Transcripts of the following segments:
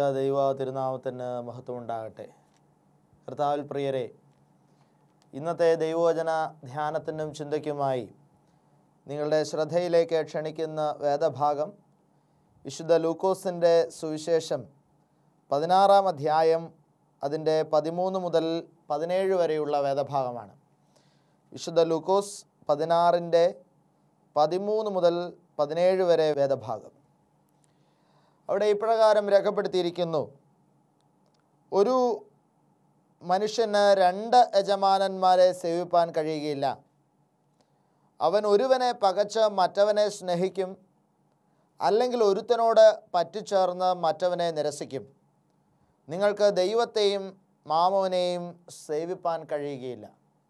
ദൈവ തിരുനാമത്തിന് മഹത്വമുണ്ടാകട്ടെ കർത്താവിൽ പ്രിയരെ ഇന്നത്തെ ദൈവവചന ധ്യാനത്തിനും ചിന്തയ്ക്കുമായി നിങ്ങളുടെ ശ്രദ്ധയിലേക്ക് ക്ഷണിക്കുന്ന വേദഭാഗം വിശുദ്ധ ലൂക്കോസിൻ്റെ സുവിശേഷം പതിനാറാം അധ്യായം അതിൻ്റെ പതിമൂന്ന് മുതൽ പതിനേഴ് വരെയുള്ള വേദഭാഗമാണ് വിശുദ്ധ ലൂക്കോസ് പതിനാറിൻ്റെ പതിമൂന്ന് മുതൽ പതിനേഴ് വരെ വേദഭാഗം അവിടെ ഇപ്രകാരം രേഖപ്പെടുത്തിയിരിക്കുന്നു ഒരു മനുഷ്യന് രണ്ട് യജമാനന്മാരെ സേവിപ്പാൻ കഴിയുകയില്ല അവൻ ഒരുവനെ പകച്ച് മറ്റവനെ സ്നേഹിക്കും അല്ലെങ്കിൽ ഒരുത്തനോട് പറ്റിച്ചേർന്ന് മറ്റവനെ നിരസിക്കും നിങ്ങൾക്ക് ദൈവത്തെയും മാമോനെയും സേവിപ്പാൻ കഴിയുകയില്ല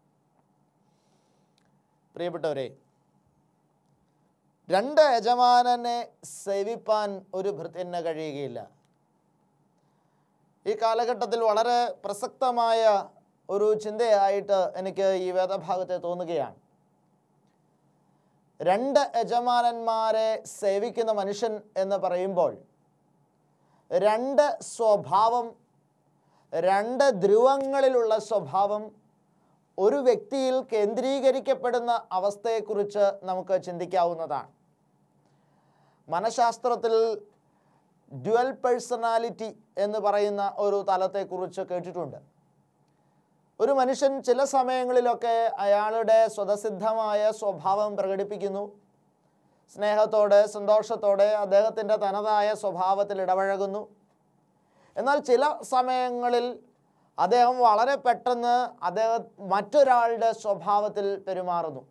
പ്രിയപ്പെട്ടവരെ രണ്ട് യജമാനനെ സേവിപ്പാൻ ഒരു ഭൃത്യന് കഴിയുകയില്ല ഈ കാലഘട്ടത്തിൽ വളരെ പ്രസക്തമായ ഒരു ചിന്തയായിട്ട് എനിക്ക് ഈ വേദഭാഗത്തെ തോന്നുകയാണ് രണ്ട് യജമാനന്മാരെ സേവിക്കുന്ന മനുഷ്യൻ എന്ന് പറയുമ്പോൾ രണ്ട് സ്വഭാവം രണ്ട് ധ്രുവങ്ങളിലുള്ള സ്വഭാവം ഒരു വ്യക്തിയിൽ കേന്ദ്രീകരിക്കപ്പെടുന്ന അവസ്ഥയെക്കുറിച്ച് നമുക്ക് ചിന്തിക്കാവുന്നതാണ് മനഃശാസ്ത്രത്തിൽ ഡ്യുവൽ പേഴ്സണാലിറ്റി എന്ന് പറയുന്ന ഒരു തലത്തെക്കുറിച്ച് കേട്ടിട്ടുണ്ട് ഒരു മനുഷ്യൻ ചില സമയങ്ങളിലൊക്കെ അയാളുടെ സ്വതസിദ്ധമായ സ്വഭാവം പ്രകടിപ്പിക്കുന്നു സ്നേഹത്തോടെ സന്തോഷത്തോടെ അദ്ദേഹത്തിൻ്റെ തനതായ സ്വഭാവത്തിൽ ഇടപഴകുന്നു എന്നാൽ ചില സമയങ്ങളിൽ അദ്ദേഹം വളരെ പെട്ടെന്ന് അദ്ദേഹം മറ്റൊരാളുടെ സ്വഭാവത്തിൽ പെരുമാറുന്നു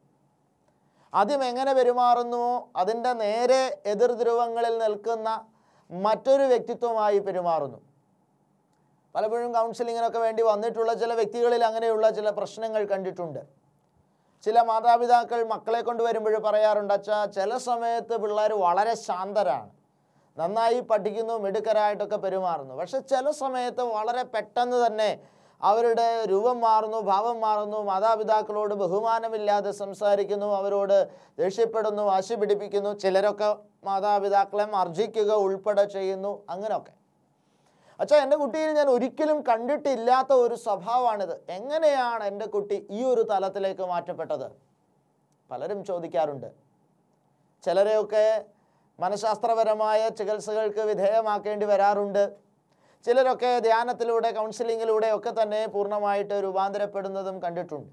ആദ്യം എങ്ങനെ പെരുമാറുന്നുവോ അതിൻ്റെ നേരെ എതിർ ധ്രുവങ്ങളിൽ നിൽക്കുന്ന മറ്റൊരു വ്യക്തിത്വമായി പെരുമാറുന്നു പലപ്പോഴും കൗൺസിലിങ്ങിനൊക്കെ വേണ്ടി വന്നിട്ടുള്ള ചില വ്യക്തികളിൽ അങ്ങനെയുള്ള ചില പ്രശ്നങ്ങൾ കണ്ടിട്ടുണ്ട് ചില മാതാപിതാക്കൾ മക്കളെ കൊണ്ടുവരുമ്പോൾ പറയാറുണ്ട് അച്ഛാ ചില സമയത്ത് പിള്ളേർ വളരെ ശാന്തരാണ് നന്നായി പഠിക്കുന്നു മിടുക്കരായിട്ടൊക്കെ പെരുമാറുന്നു പക്ഷെ ചില സമയത്ത് വളരെ പെട്ടെന്ന് തന്നെ അവരുടെ രൂപം മാറുന്നു ഭാവം മാറുന്നു മാതാപിതാക്കളോട് ബഹുമാനമില്ലാതെ സംസാരിക്കുന്നു അവരോട് ദേഷ്യപ്പെടുന്നു വാശി പിടിപ്പിക്കുന്നു ചിലരൊക്കെ മാതാപിതാക്കളെ മർജിക്കുക ഉൾപ്പെടെ ചെയ്യുന്നു അങ്ങനെയൊക്കെ അച്ഛാ എൻ്റെ കുട്ടിയിൽ ഞാൻ ഒരിക്കലും കണ്ടിട്ടില്ലാത്ത ഒരു സ്വഭാവമാണിത് എങ്ങനെയാണ് എൻ്റെ കുട്ടി ഈ ഒരു തലത്തിലേക്ക് മാറ്റപ്പെട്ടത് പലരും ചോദിക്കാറുണ്ട് ചിലരെയൊക്കെ മനഃശാസ്ത്രപരമായ ചികിത്സകൾക്ക് വിധേയമാക്കേണ്ടി വരാറുണ്ട് ചിലരൊക്കെ ധ്യാനത്തിലൂടെ കൗൺസിലിങ്ങിലൂടെ ഒക്കെ തന്നെ പൂർണ്ണമായിട്ട് രൂപാന്തരപ്പെടുന്നതും കണ്ടിട്ടുണ്ട്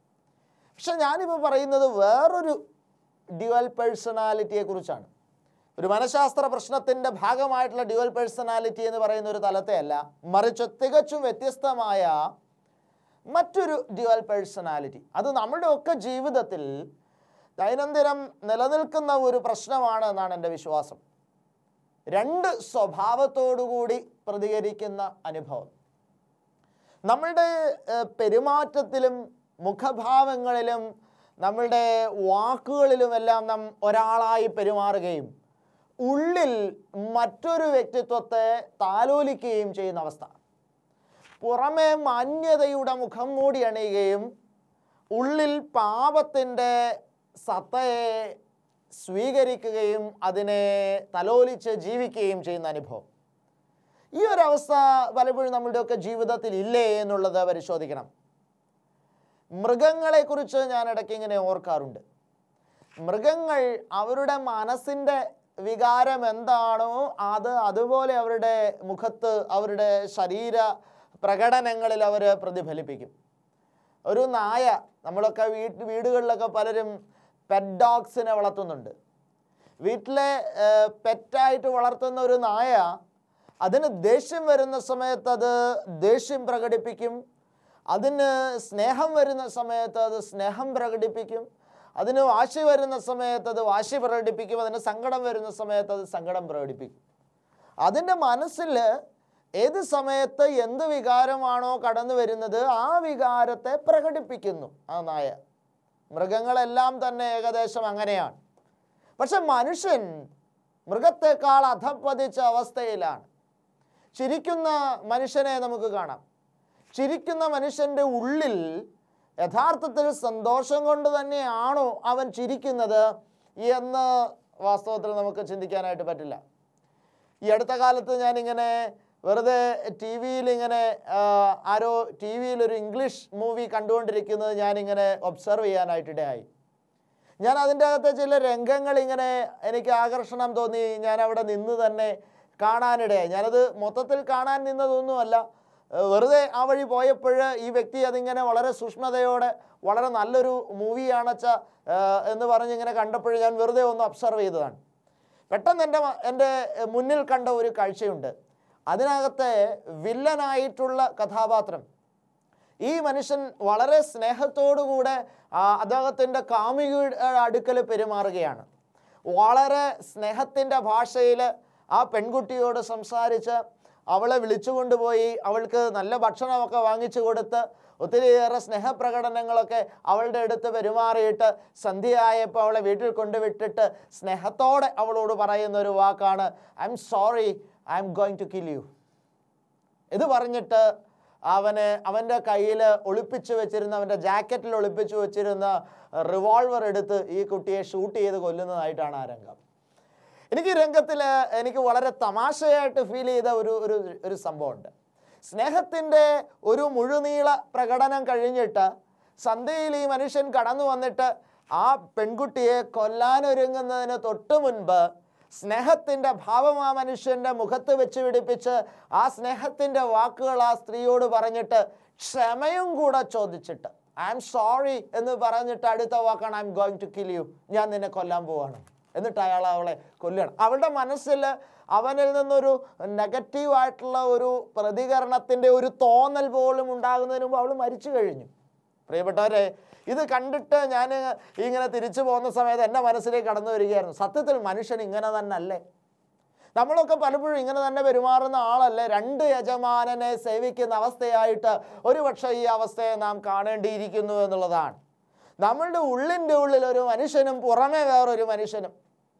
പക്ഷെ ഞാനിപ്പോൾ പറയുന്നത് വേറൊരു ഡ്യുവൽ പേഴ്സണാലിറ്റിയെ കുറിച്ചാണ് ഒരു മനഃശാസ്ത്ര പ്രശ്നത്തിൻ്റെ ഭാഗമായിട്ടുള്ള ഡ്യുവൽ പേഴ്സണാലിറ്റി എന്ന് പറയുന്ന ഒരു തലത്തെ അല്ല മറിച്ച് തികച്ചും വ്യത്യസ്തമായ മറ്റൊരു ഡ്യുവൽ പേഴ്സണാലിറ്റി അത് നമ്മുടെ ഒക്കെ ജീവിതത്തിൽ ദൈനംദിനം നിലനിൽക്കുന്ന ഒരു പ്രശ്നമാണ് എന്നാണ് എൻ്റെ വിശ്വാസം രണ്ട് സ്വഭാവത്തോടുകൂടി പ്രതികരിക്കുന്ന അനുഭവം നമ്മളുടെ ഏഹ്, പെരുമാറ്റത്തിലും മുഖഭാവങ്ങളിലും നമ്മളുടെ വാക്കുകളിലുമെല്ലാം നാം ഒരാളായി പെരുമാറുകയും ഉള്ളിൽ മറ്റൊരു വ്യക്തിത്വത്തെ താലോലിക്കുകയും ചെയ്യുന്ന അവസ്ഥ പുറമെ മാന്യതയുടെ മുഖം മൂടി അണിയുകയും ഉള്ളിൽ പാപത്തിൻ്റെ സത്തയെ സ്വീകരിക്കുകയും അതിനെ തലോലിച്ച് ജീവിക്കുകയും ചെയ്യുന്ന അനുഭവം ഈ ഒരു അവസ്ഥ പലപ്പോഴും നമ്മളുടെയൊക്കെ ജീവിതത്തിൽ ഇല്ലേ എന്നുള്ളത് പരിശോധിക്കണം മൃഗങ്ങളെക്കുറിച്ച് ഞാൻ ഇടയ്ക്ക് ഇങ്ങനെ ഓർക്കാറുണ്ട് മൃഗങ്ങൾ അവരുടെ മനസ്സിൻ്റെ വികാരം എന്താണോ അത് അതുപോലെ അവരുടെ മുഖത്ത് അവരുടെ ശരീര പ്രകടനങ്ങളിൽ അവർ പ്രതിഫലിപ്പിക്കും ഒരു നായ നമ്മളൊക്കെ വീട്ട് വീടുകളിലൊക്കെ പലരും പെറ്റ് ഡോഗ്സിനെ വളർത്തുന്നുണ്ട് വീട്ടിലെ പെറ്റായിട്ട് വളർത്തുന്ന ഒരു നായ അതിന് ദേഷ്യം വരുന്ന സമയത്ത് അത് ദേഷ്യം പ്രകടിപ്പിക്കും അതിന് സ്നേഹം വരുന്ന സമയത്ത് അത് സ്നേഹം പ്രകടിപ്പിക്കും അതിന് വാശി വരുന്ന സമയത്ത് അത് വാശി പ്രകടിപ്പിക്കും അതിന് സങ്കടം വരുന്ന സമയത്ത് അത് സങ്കടം പ്രകടിപ്പിക്കും അതിൻ്റെ മനസ്സിൽ ഏത് സമയത്ത് എന്ത് വികാരമാണോ കടന്നു വരുന്നത് ആ വികാരത്തെ പ്രകടിപ്പിക്കുന്നു ആ നായ മൃഗങ്ങളെല്ലാം തന്നെ ഏകദേശം അങ്ങനെയാണ് പക്ഷെ മനുഷ്യൻ മൃഗത്തെക്കാൾ അധപ്പതിച്ച അവസ്ഥയിലാണ് ചിരിക്കുന്ന മനുഷ്യനെ നമുക്ക് കാണാം ചിരിക്കുന്ന മനുഷ്യൻ്റെ ഉള്ളിൽ യഥാർത്ഥത്തിൽ സന്തോഷം കൊണ്ട് തന്നെയാണോ അവൻ ചിരിക്കുന്നത് എന്ന് വാസ്തവത്തിൽ നമുക്ക് ചിന്തിക്കാനായിട്ട് പറ്റില്ല ഈ അടുത്ത കാലത്ത് ഞാനിങ്ങനെ വെറുതെ ടി വിയിൽ ഇങ്ങനെ ആ, ആരോ ടി വിയിൽ ഒരു ഇംഗ്ലീഷ് മൂവി കണ്ടുകൊണ്ടിരിക്കുന്നത് ഞാനിങ്ങനെ ഒബ്സർവ് ചെയ്യാനായിട്ടിടയായി ഞാൻ അതിൻ്റെ അകത്തെ ചില രംഗങ്ങൾ ഇങ്ങനെ എനിക്ക് ആകർഷണം തോന്നി ഞാൻ അവിടെ നിന്ന് തന്നെ കാണാനിടയായി ഞാനത് മൊത്തത്തിൽ കാണാൻ നിന്നതൊന്നുമല്ല ഏഹ് വെറുതെ ആ വഴി പോയപ്പോൾ ഈ വ്യക്തി അതിങ്ങനെ വളരെ സൂക്ഷ്മതയോടെ വളരെ നല്ലൊരു മൂവിയാണച്ച എന്ന് പറഞ്ഞ് ഇങ്ങനെ കണ്ടപ്പോൾ ഞാൻ വെറുതെ ഒന്ന് ഒബ്സർവ് ചെയ്തതാണ് പെട്ടെന്ന് എൻ്റെ മ- എൻ്റെ മുന്നിൽ കണ്ട ഒരു കാഴ്ചയുണ്ട് അതിനകത്തെ വില്ലനായിട്ടുള്ള കഥാപാത്രം ഈ മനുഷ്യൻ വളരെ സ്നേഹത്തോടുകൂടെ ആ, അദ്ദേഹത്തിൻ്റെ കാമുകിയുടെ അടുക്കൽ പെരുമാറുകയാണ് വളരെ സ്നേഹത്തിൻ്റെ ഭാഷയിൽ ആ പെൺകുട്ടിയോട് സംസാരിച്ച് അവളെ വിളിച്ചുകൊണ്ടുപോയി അവൾക്ക് നല്ല ഭക്ഷണമൊക്കെ വാങ്ങിച്ചു കൊടുത്ത് ഒത്തിരിയേറെ സ്നേഹപ്രകടനങ്ങളൊക്കെ അവളുടെ അടുത്ത് പെരുമാറിയിട്ട് സന്ധ്യയായപ്പോൾ അവളെ വീട്ടിൽ കൊണ്ടുവിട്ടിട്ട് സ്നേഹത്തോടെ അവളോട് പറയുന്ന ഒരു വാക്കാണ് I'm sorry I'm going to kill you ഇത് പറഞ്ഞിട്ട് അവന് അവൻ്റെ കയ്യിൽ ഒളിപ്പിച്ചു വെച്ചിരുന്ന അവൻ്റെ ജാക്കറ്റിൽ ഒളിപ്പിച്ചു വെച്ചിരുന്ന റിവോൾവർ എടുത്ത് ഈ കുട്ടിയെ ഷൂട്ട് ചെയ്ത് കൊല്ലുന്നതായിട്ടാണ് ആ രംഗം എനിക്ക് ഈ രംഗത്തിൽ എനിക്ക് വളരെ തമാശയായിട്ട് ഫീൽ ചെയ്ത ഒരു ഒരു ഒരു സംഭവമുണ്ട് സ്നേഹത്തിൻ്റെ ഒരു മുഴുനീള പ്രകടനം കഴിഞ്ഞിട്ട് സന്ധ്യയിൽ ഈ മനുഷ്യൻ കടന്നു വന്നിട്ട് ആ പെൺകുട്ടിയെ കൊല്ലാനൊരുങ്ങുന്നതിന് തൊട്ട് മുൻപ് സ്നേഹത്തിൻ്റെ ഭാവം ആ മനുഷ്യൻ്റെ മുഖത്ത് വെച്ച് പിടിപ്പിച്ച് ആ സ്നേഹത്തിൻ്റെ വാക്കുകൾ ആ സ്ത്രീയോട് പറഞ്ഞിട്ട് ക്ഷമയും കൂടെ ചോദിച്ചിട്ട് ഐ എം സോറി എന്ന് പറഞ്ഞിട്ട് അടുത്ത വാക്കാണ് I'm going to kill you ഞാൻ നിന്നെ കൊല്ലാൻ പോവാണ് എന്നിട്ട് അയാൾ അവളെ കൊല്ലുകയാണ് അവളുടെ മനസ്സിൽ അവനിൽ നിന്നൊരു നെഗറ്റീവ് ആയിട്ടുള്ള ഒരു പ്രതികരണത്തിൻ്റെ ഒരു തോന്നൽ പോലും ഉണ്ടാകുന്നതിന് മുമ്പ് അവൾ മരിച്ചു കഴിഞ്ഞു പ്രിയപ്പെട്ടവരെ ഇത് കണ്ടിട്ട് ഞാൻ ഇങ്ങനെ തിരിച്ചു പോകുന്ന സമയത്ത് എൻ്റെ മനസ്സിലേക്ക് കടന്നു വരികയായിരുന്നു സത്യത്തിൽ മനുഷ്യൻ ഇങ്ങനെ തന്നെ അല്ലേ നമ്മളൊക്കെ പലപ്പോഴും ഇങ്ങനെ തന്നെ പെരുമാറുന്ന ആളല്ലേ രണ്ട് യജമാനനെ സേവിക്കുന്ന അവസ്ഥയായിട്ട് ഒരുപക്ഷെ ഈ അവസ്ഥയെ നാം കാണേണ്ടിയിരിക്കുന്നു എന്നുള്ളതാണ് നമ്മളുടെ ഉള്ളിൻ്റെ ഉള്ളിൽ ഒരു മനുഷ്യനും പുറമേ വേറൊരു മനുഷ്യനും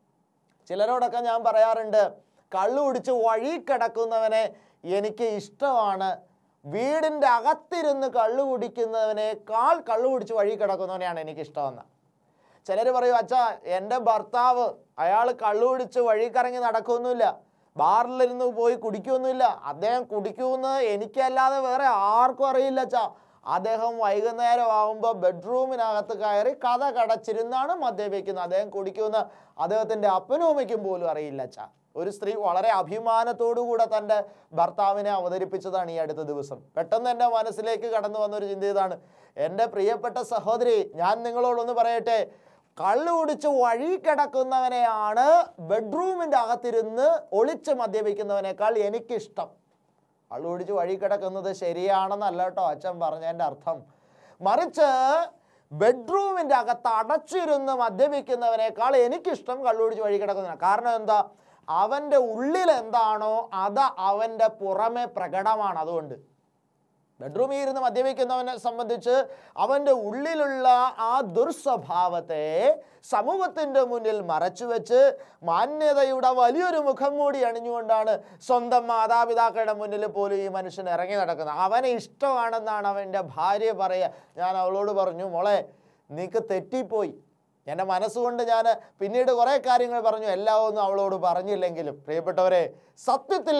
ചിലരോടൊക്കെ ഞാൻ പറയാറുണ്ട് കള്ളു കുടിച്ച് വഴി കിടക്കുന്നവനെ എനിക്ക് ഇഷ്ടമാണ് വീടിൻ്റെ അകത്തിരുന്ന് കള്ളു കുടിക്കുന്നവനേക്കാൾ കള്ളു കുടിച്ച് വഴി കിടക്കുന്നവനെയാണ് എനിക്ക് ഇഷ്ടമെന്ന് ചിലർ പറയും അച്ഛാ എൻ്റെ ഭർത്താവ് അയാൾ കള്ളു കുടിച്ച് വഴി കറങ്ങി നടക്കുകയൊന്നുമില്ല ബാറിലിരുന്ന് പോയി കുടിക്കുകയൊന്നുമില്ല അദ്ദേഹം കുടിക്കുമെന്ന് എനിക്കല്ലാതെ വേറെ ആർക്കും അറിയില്ല അച്ഛാ അദ്ദേഹം വൈകുന്നേരം ആകുമ്പോൾ ബെഡ്റൂമിനകത്ത് കയറി കഥ കടച്ചിരുന്നാണ് മദ്യപിക്കുന്നത് അദ്ദേഹം കുടിക്കുമെന്ന് അദ്ദേഹത്തിൻ്റെ അപ്പനും അമ്മയ്ക്കും പോലും അറിയില്ല അച്ഛാ ഒരു സ്ത്രീ വളരെ അഭിമാനത്തോടുകൂടെ തൻ്റെ ഭർത്താവിനെ അവതരിപ്പിച്ചതാണ് ഈ അടുത്ത ദിവസം പെട്ടെന്ന് എൻ്റെ മനസ്സിലേക്ക് കടന്നു വന്ന ഒരു ചിന്ത ഇതാണ് എൻ്റെ പ്രിയപ്പെട്ട സഹോദരി ഞാൻ നിങ്ങളോടൊന്ന് പറയട്ടെ കള്ളു കുടിച്ച് വഴി കിടക്കുന്നവനെയാണ് ബെഡ്റൂമിൻ്റെ അകത്തിരുന്ന് ഒളിച്ച് മദ്യപിക്കുന്നവനേക്കാൾ എനിക്കിഷ്ടം കള്ളു കുടിച്ച് വഴി കിടക്കുന്നത് ശരിയാണെന്നല്ല കേട്ടോ അച്ഛൻ പറഞ്ഞതിൻ്റെ അർത്ഥം മറിച്ച് ബെഡ്റൂമിൻ്റെ അകത്ത് അടച്ചിരുന്ന് മദ്യപിക്കുന്നവനേക്കാൾ എനിക്കിഷ്ടം കള്ളു കുടിച്ച് വഴി കിടക്കുന്നതിനാണ് കാരണം എന്താ അവൻ്റെ ഉള്ളിൽ എന്താണോ അത് അവൻ്റെ പുറമെ പ്രകടമാണ് അതുകൊണ്ട് ബെഡ്റൂമിൽ ഇരുന്ന് മദ്യപിക്കുന്നവനെ സംബന്ധിച്ച് അവൻ്റെ ഉള്ളിലുള്ള ആ ദുർസ്വഭാവത്തെ സമൂഹത്തിൻ്റെ മുന്നിൽ മറച്ചു വെച്ച് മാന്യതയുടെ വലിയൊരു മുഖം മൂടി അണിഞ്ഞുകൊണ്ടാണ് സ്വന്തം മാതാപിതാക്കളുടെ മുന്നിൽ പോലും ഈ മനുഷ്യൻ ഇറങ്ങി നടക്കുന്നത് അവനെ ഇഷ്ടമാണെന്നാണ് അവൻ്റെ ഭാര്യ പറയുക ഞാൻ അവളോട് പറഞ്ഞു മോളെ നീക്ക് തെറ്റിപ്പോയി എൻ്റെ മനസ്സുകൊണ്ട് ഞാൻ പിന്നീട് കുറേ കാര്യങ്ങൾ പറഞ്ഞു എല്ലാം ഒന്നും അവളോട് പറഞ്ഞില്ലെങ്കിലും പ്രിയപ്പെട്ടവരെ സത്യത്തിൽ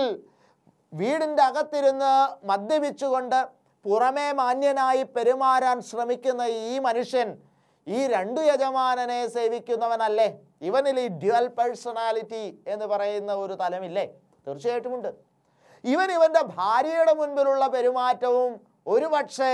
വീടിൻ്റെ അകത്തിരുന്ന് മദ്യപിച്ചുകൊണ്ട് പുറമേ മാന്യനായി പെരുമാറാൻ ശ്രമിക്കുന്ന ഈ മനുഷ്യൻ ഈ രണ്ടു യജമാനനെ സേവിക്കുന്നവനല്ലേ ഇവനിൽ ഈ ഡ്യുവൽ പേഴ്സണാലിറ്റി എന്ന് പറയുന്ന ഒരു തലമില്ലേ തീർച്ചയായിട്ടുമുണ്ട് ഇവൻ ഇവൻ്റെ ഭാര്യയുടെ മുൻപിലുള്ള പെരുമാറ്റവും ഒരു പക്ഷേ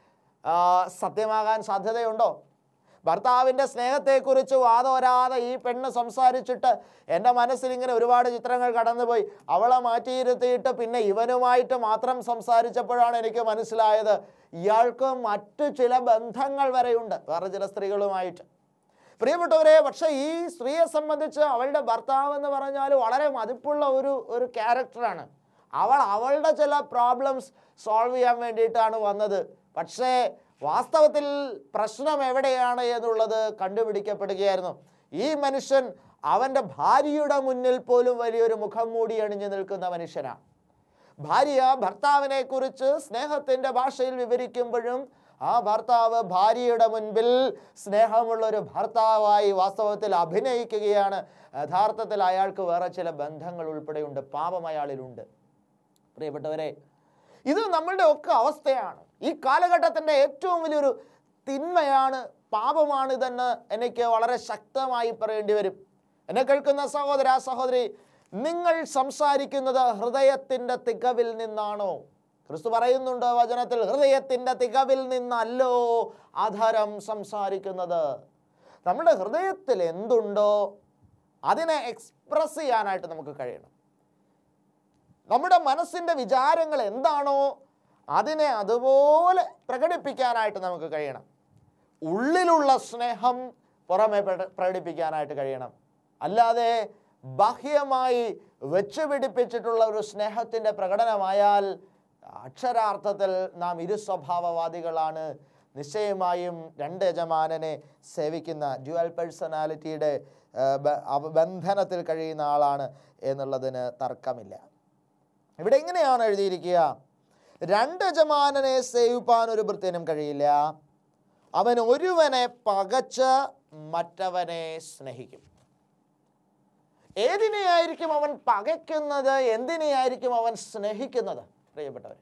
ആ, സത്യമാകാൻ സാധ്യതയുണ്ടോ ഭർത്താവിൻ്റെ സ്നേഹത്തെക്കുറിച്ച് വാദോരാതെ ഈ പെണ്ണ് സംസാരിച്ചിട്ട് എൻ്റെ മനസ്സിൽ ഇങ്ങനെ ഒരുപാട് ചിത്രങ്ങൾ കടന്നുപോയി അവളെ മാറ്റിയിരുത്തിയിട്ട് പിന്നെ ഇവനുമായിട്ട് മാത്രം സംസാരിച്ചപ്പോഴാണ് എനിക്ക് മനസ്സിലായത് ഇയാൾക്ക് മറ്റു ചില ബന്ധങ്ങൾ വരെയുണ്ട് വേറെ ചില സ്ത്രീകളുമായിട്ട് പ്രിയപ്പെട്ടവരെ പക്ഷേ ഈ സ്ത്രീയെ സംബന്ധിച്ച് അവളുടെ ഭർത്താവ് എന്ന് പറഞ്ഞാൽ വളരെ മതിപ്പുള്ള ഒരു ഒരു ക്യാരക്ടറാണ് അവൾ അവളുടെ ചില പ്രോബ്ലംസ് സോൾവ് ചെയ്യാൻ വേണ്ടിയിട്ടാണ് വന്നത് പക്ഷേ വാസ്തവത്തിൽ പ്രശ്നം എവിടെയാണ് എന്നുള്ളത് കണ്ടുപിടിക്കപ്പെടുകയായിരുന്നു ഈ മനുഷ്യൻ അവൻ്റെ ഭാര്യയുടെ മുന്നിൽ പോലും വലിയൊരു മുഖം മൂടി അണിഞ്ഞു നിൽക്കുന്ന മനുഷ്യനാണ് ഭാര്യ ഭർത്താവിനെ കുറിച്ച് സ്നേഹത്തിൻ്റെ ഭാഷയിൽ വിവരിക്കുമ്പോഴും ആ ഭർത്താവ് ഭാര്യയുടെ മുൻപിൽ സ്നേഹമുള്ള ഒരു ഭർത്താവായി വാസ്തവത്തിൽ അഭിനയിക്കുകയാണ് യഥാർത്ഥത്തിൽ അയാൾക്ക് വേറെ ചില ബന്ധങ്ങൾ ഉൾപ്പെടെയുണ്ട് പാപം അയാളിലുണ്ട് പ്രിയപ്പെട്ടവരെ ഇത് നമ്മളുടെ ഒക്കെ അവസ്ഥയാണ് ഈ കാലഘട്ടത്തിൻ്റെ ഏറ്റവും വലിയൊരു തിന്മയാണ് പാപമാണ് ഇതെന്ന് എനിക്ക് വളരെ ശക്തമായി പറയേണ്ടി വരും എന്നെ കേൾക്കുന്ന സഹോദര സഹോദരി നിങ്ങൾ സംസാരിക്കുന്നത് ഹൃദയത്തിൻ്റെ തികവിൽ നിന്നാണോ ക്രിസ്തു പറയുന്നുണ്ട് വചനത്തിൽ ഹൃദയത്തിൻ്റെ തികവിൽ നിന്നല്ലോ അധരം സംസാരിക്കുന്നത് നമ്മുടെ ഹൃദയത്തിൽ എന്തുണ്ടോ അതിനെ എക്സ്പ്രസ് ചെയ്യാനായിട്ട് നമുക്ക് കഴിയണം നമ്മുടെ മനസ്സിൻ്റെ വിചാരങ്ങൾ എന്താണോ അതിനെ അതുപോലെ പ്രകടിപ്പിക്കാനായിട്ട് നമുക്ക് കഴിയണം ഉള്ളിലുള്ള സ്നേഹം പുറമെ പ്രക- പ്രകടിപ്പിക്കാനായിട്ട് കഴിയണം അല്ലാതെ ബാഹ്യമായി വെച്ച് പിടിപ്പിച്ചിട്ടുള്ള ഒരു സ്നേഹത്തിൻ്റെ പ്രകടനമായാൽ അക്ഷരാർത്ഥത്തിൽ നാം ഇരുസ്വഭാവവാദികളാണ് നിശ്ചയമായും രണ്ട് യജമാനനെ സേവിക്കുന്ന ഡ്യുവൽ പേഴ്സണാലിറ്റിയുടെ ആ, ബ- അവ- ബന്ധനത്തിൽ കഴിയുന്ന ആളാണ് എന്നുള്ളതിന് തർക്കമില്ല ഇവിടെ എങ്ങനെയാണ് എഴുതിയിരിക്കുക രണ്ട് യജമാനനെ സേവിപ്പാൻ ഒരു ഭൃത്യനും കഴിയില്ല അവൻ ഒരുവനെ പകച്ച് മറ്റവനെ സ്നേഹിക്കും ഏതിനെയായിരിക്കും അവൻ പകയ്ക്കുന്നത് എന്തിനെയായിരിക്കും അവൻ സ്നേഹിക്കുന്നത് പ്രിയപ്പെട്ടവരെ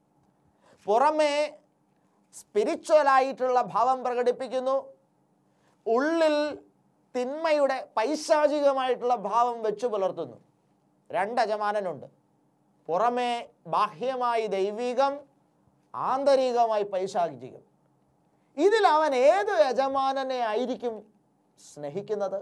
പുറമേ സ്പിരിച്വലായിട്ടുള്ള ഭാവം പ്രകടിപ്പിക്കുന്നു ഉള്ളിൽ തിന്മയുടെ പൈശാചികമായിട്ടുള്ള ഭാവം വെച്ചു പുലർത്തുന്നു രണ്ട് യജമാനനുണ്ട് പുറമേ ബാഹ്യമായി ദൈവികം ആന്തരികമായി പൈശാചികം ഇതിൽ അവൻ ഏത് യജമാനനെ ആയിരിക്കും സ്നേഹിക്കുന്നത്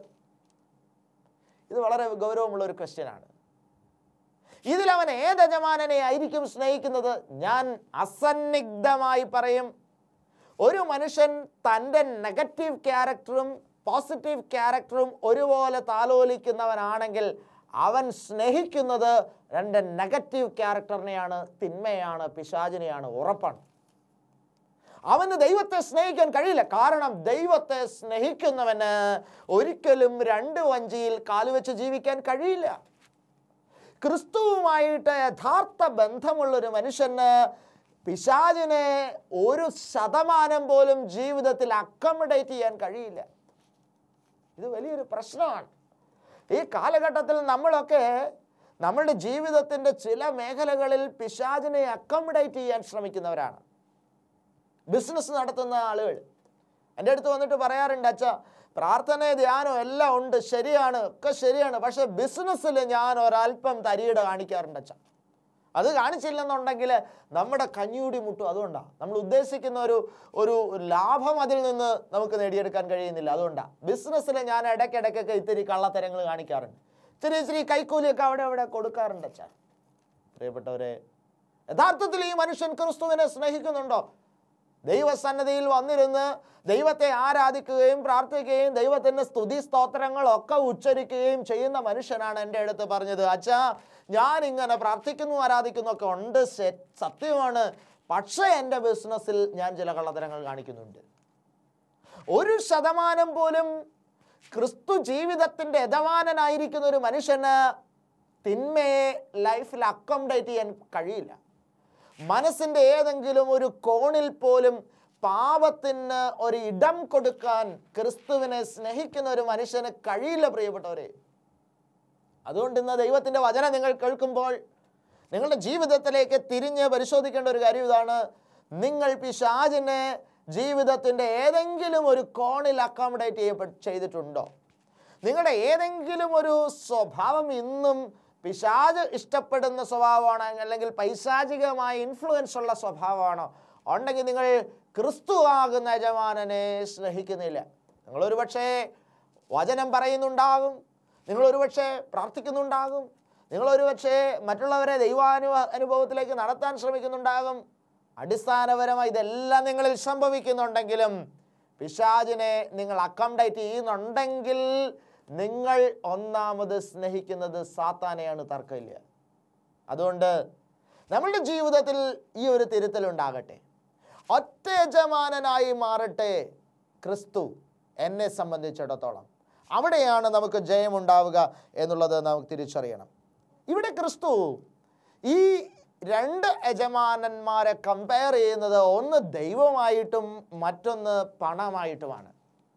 ഇത് വളരെ ഗൗരവമുള്ള ഒരു ക്വസ്റ്റ്യനാണ് ഇതിൽ അവൻ ഏത് യജമാനനെ ആയിരിക്കും സ്നേഹിക്കുന്നത് ഞാൻ അസന്നിഗ്ധമായി പറയും ഒരു മനുഷ്യൻ തൻ്റെ നെഗറ്റീവ് ക്യാരക്ടറും പോസിറ്റീവ് ക്യാരക്ടറും ഒരുപോലെ താലോലിക്കുന്നവനാണെങ്കിൽ അവൻ സ്നേഹിക്കുന്നത് രണ്ട് നെഗറ്റീവ് ക്യാരക്ടറിനെയാണ് തിന്മയാണ് പിശാചിനെയാണ് ഉറപ്പാണ് അവന് ദൈവത്തെ സ്നേഹിക്കാൻ കഴിയില്ല കാരണം ദൈവത്തെ സ്നേഹിക്കുന്നവന് ഒരിക്കലും രണ്ട് വഞ്ചിയിൽ കാലുവെച്ച് ജീവിക്കാൻ കഴിയില്ല ക്രിസ്തുവുമായിട്ട് യഥാർത്ഥ ബന്ധമുള്ളൊരു മനുഷ്യന് പിശാചിനെ ഒരു ശതമാനം പോലും ജീവിതത്തിൽ അക്കമഡേറ്റ് ചെയ്യാൻ കഴിയില്ല ഇത് വലിയൊരു പ്രശ്നമാണ് ഈ കാലഘട്ടത്തിൽ നമ്മളൊക്കെ നമ്മളുടെ ജീവിതത്തിൻ്റെ ചില മേഖലകളിൽ പിശാചിനെ അക്കമഡേറ്റ് ചെയ്യാൻ ശ്രമിക്കുന്നവരാണ് ബിസിനസ് നടത്തുന്ന ആളുകൾ എൻ്റെ അടുത്ത് വന്നിട്ട് പറയാറുണ്ട് അച്ഛ പ്രാർത്ഥന ധ്യാനം എല്ലാം ഉണ്ട് ശരിയാണ് ഒക്കെ ശരിയാണ് പക്ഷെ ബിസിനസ്സിൽ ഞാൻ ഒരല്പം തരികിട കാണിക്കാറുണ്ട് അച്ഛ അത് കാണിച്ചില്ലെന്നുണ്ടെങ്കിൽ നമ്മുടെ കഞ്ഞൂടി മുട്ടും അതുകൊണ്ടാണ് നമ്മൾ ഉദ്ദേശിക്കുന്ന ഒരു ഒരു ലാഭം അതിൽ നിന്ന് നമുക്ക് നേടിയെടുക്കാൻ കഴിയുന്നില്ല അതുകൊണ്ടാണ് ബിസിനസ്സിൽ ഞാൻ ഇടയ്ക്കിടയ്ക്കൊക്കെ ഇത്തിരി കള്ളത്തരങ്ങൾ കാണിക്കാറുണ്ട് ഇത്തിരി ഇത്തിരി കൈക്കൂലിയൊക്കെ അവിടെ അവിടെ കൊടുക്കാറുണ്ട് അച്ഛാ പ്രിയപ്പെട്ടവരെ യഥാർത്ഥത്തിൽ ഈ മനുഷ്യൻ ക്രിസ്തുവിനെ സ്നേഹിക്കുന്നുണ്ടോ ദൈവസന്നദ്ധിയിൽ വന്നിരുന്ന് ദൈവത്തെ ആരാധിക്കുകയും പ്രാർത്ഥിക്കുകയും ദൈവത്തിൻ്റെ സ്തുതി സ്തോത്രങ്ങളൊക്കെ ഉച്ചരിക്കുകയും ചെയ്യുന്ന മനുഷ്യനാണ് എൻ്റെ അടുത്ത് പറഞ്ഞത് അച്ഛാ ഞാൻ ഇങ്ങനെ പ്രാർത്ഥിക്കുന്നു ആരാധിക്കുന്നു ഒക്കെ ഉണ്ട് ശ- സത്യമാണ് പക്ഷേ എൻ്റെ ബിസിനസ്സിൽ ഞാൻ ചില കള്ളത്തരങ്ങൾ കാണിക്കുന്നുണ്ട് ഒരു ശതമാനം പോലും ക്രിസ്തു ജീവിതത്തിൻ്റെ യജമാനനായിരിക്കുന്ന ഒരു മനുഷ്യന് തിന്മയെ ലൈഫിൽ അക്കോമഡേറ്റ് ചെയ്യാൻ കഴിയില്ല മനസ്സിൻ്റെ ഏതെങ്കിലും ഒരു കോണിൽ പോലും പാപത്തിന് ഒരു ഇടം കൊടുക്കാൻ ക്രിസ്തുവിനെ സ്നേഹിക്കുന്ന ഒരു മനുഷ്യന് കഴിയില്ല പ്രിയപ്പെട്ടവരെ അതുകൊണ്ട് ഇന്ന് ദൈവത്തിൻ്റെ വചനം നിങ്ങൾ കേൾക്കുമ്പോൾ നിങ്ങളുടെ ജീവിതത്തിലേക്ക് തിരിഞ്ഞ് പരിശോധിക്കേണ്ട ഒരു കാര്യം ഇതാണ് നിങ്ങൾ പിശാചിനെ ജീവിതത്തിൻ്റെ ഏതെങ്കിലും ഒരു കോണിൽ അക്കോമഡേറ്റ് ചെയ്യപ്പെട്ട് ചെയ്തിട്ടുണ്ടോ നിങ്ങളുടെ ഏതെങ്കിലും ഒരു സ്വഭാവം ഇന്നും പിശാജ് ഇഷ്ടപ്പെടുന്ന സ്വഭാവമാണോ അല്ലെങ്കിൽ പൈശാചികമായ ഇൻഫ്ലുവൻസ് ഉള്ള സ്വഭാവമാണോ ഉണ്ടെങ്കിൽ നിങ്ങൾ ക്രിസ്തു ആകുന്ന യജമാനനെ സ്നേഹിക്കുന്നില്ല നിങ്ങളൊരു പക്ഷേ വചനം പറയുന്നുണ്ടാകും നിങ്ങളൊരു പക്ഷേ പ്രാർത്ഥിക്കുന്നുണ്ടാകും നിങ്ങളൊരു പക്ഷേ മറ്റുള്ളവരെ ദൈവാനുഭ അനുഭവത്തിലേക്ക് നടത്താൻ ശ്രമിക്കുന്നുണ്ടാകും അടിസ്ഥാനപരമായി ഇതെല്ലാം നിങ്ങളിൽ സംഭവിക്കുന്നുണ്ടെങ്കിലും പിശാചിനെ നിങ്ങൾ അക്കോമഡേറ്റ് ചെയ്യുന്നുണ്ടെങ്കിൽ നിങ്ങൾ ഒന്നാമത് സ്നേഹിക്കുന്നത് സാത്താനെയാണ് തർക്കമില്ല അതുകൊണ്ട് നമ്മളുടെ ജീവിതത്തിൽ ഈ ഒരു തിരുത്തലുണ്ടാകട്ടെ ഒറ്റ യജമാനനായി മാറട്ടെ ക്രിസ്തു എന്നെ സംബന്ധിച്ചിടത്തോളം അവിടെയാണ് നമുക്ക് ജയമുണ്ടാവുക എന്നുള്ളത് നമുക്ക് തിരിച്ചറിയണം ഇവിടെ ക്രിസ്തു ഈ രണ്ട് യജമാനന്മാരെ കമ്പയർ ചെയ്യുന്നത് ഒന്ന് ദൈവമായിട്ടും മറ്റൊന്ന് പണമായിട്ടുമാണ്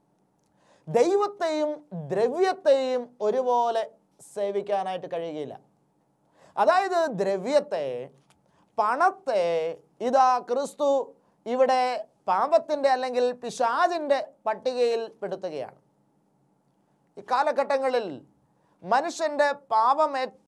ദൈവത്തെയും ദ്രവ്യത്തെയും ഒരുപോലെ സേവിക്കാനായിട്ട് കഴിയുകയില്ല അതായത് ദ്രവ്യത്തെ പണത്തെ ഇതാ ക്രിസ്തു ഇവിടെ പാപത്തിൻ്റെ അല്ലെങ്കിൽ പിശാചിൻ്റെ പട്ടികയിൽ പെടുത്തുകയാണ് ഈ കാലഘട്ടങ്ങളിൽ മനുഷ്യൻ്റെ പാപം ഏറ്റവും